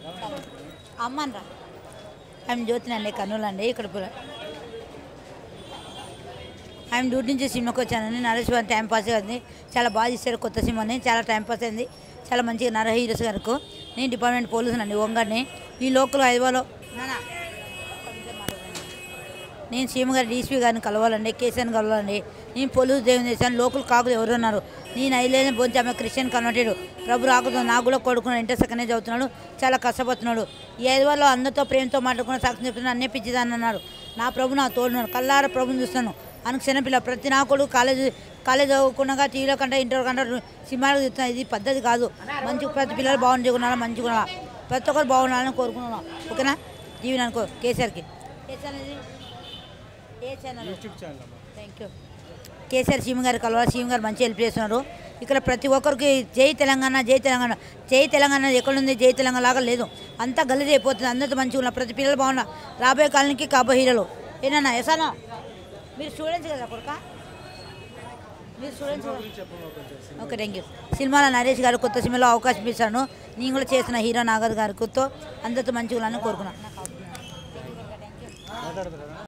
అమ్మనరా ఆమె జ్యోతినండి కర్నూలు అండి ఇక్కడ పుల- ఆమె డ్యూటీ నుంచి సినిమాకి వచ్చానండి నరేష్ గారు టైం పాస్ అయింది చాలా బాగా చేశారు కొత్త సినిమాని చాలా టైం పాస్ అయింది చాలా మంచిగా నర హీరోస్ గారికి నేను డిపార్ట్మెంట్ పోలీసు అండి ఒంగడిని ఈ లోకల్ హైవేలో నానా నేను సీఎం గారు డీసీపీ గారిని కలవాలండి కేసీఆర్ని కలవాలండి నేను పోలీసు దేవుని చేశాను లోకల్ కాకులు ఎవరు ఉన్నారు నేను ఐలేని బొంచి ఆమె క్రిస్టియన్ కన్వర్టెడ్ ప్రభు రాకుదు నాకు కూడా కొడుకున్నాడు ఇంటర్ సెకండ్ చదువుతున్నాడు చాలా కష్టపడుతున్నాడు ఈ ఐదు వాళ్ళు అందరితో ప్రేమతో మాట్లాడుకున్న సాక్షి చెప్తున్నాను అన్నీ పిచ్చిదాన్ని అన్నారు నా ప్రభు నా తోడున్నాడు కల్లార ప్రభుని చూస్తాను అని చిన్నపిల్ల ప్రతి నా కొడుకు కాలేజ్ కాలేజ్ చదువుకున్నాక టీవీలో కంటే ఇంటర్ కంటే సినిమాలకు చూస్తున్నాను ఇది పద్ధతి కాదు మంచి ప్రతి పిల్లలు బాగుండి ఉండాలి మంచిగా ఉండాలి ప్రతి ఒక్కరు బాగుండాలని కోరుకున్నాను ఓకేనా టీవీ అనుకో కేసీఆర్కి కేసీఆర్ అనేది ఏ ఛానల్ యూట్యూబ్ ఛానల్ అమ్మా థ్యాంక్ యూ కేసీఆర్ సీఎం గారు కలవాలి సీఎం గారు మంచి హెల్ప్ చేస్తున్నారు ఇక్కడ ప్రతి ఒక్కరికి జై తెలంగాణ జై తెలంగాణ జై తెలంగాణ ఎక్కడుంది జై తెలంగాణ లాగా లేదు అంతా గలీజ్ అయిపోతుంది అందరితో మంచిగా ఉన్నారు ప్రతి పిల్లలు బాగున్నారు రాబోయే కాలనికి కాబో హీరోలు ఏనన్నా ఎసానా మీరు స్టూడెంట్స్ కదా కొడుక మీరు స్టూడెంట్స్ కదా చెప్పమ్మా కొంచెం ఓకే థ్యాంక్ యూ సినిమాలో నరేష్ గారు కొత్త సినిమాలో అవకాశం ఇస్తాను నేను కూడా చేసిన హీరో నాగర్ గారితో అందరితో మంచిగా ఉండాలని కోరుకున్నాను మాట్లాడతారా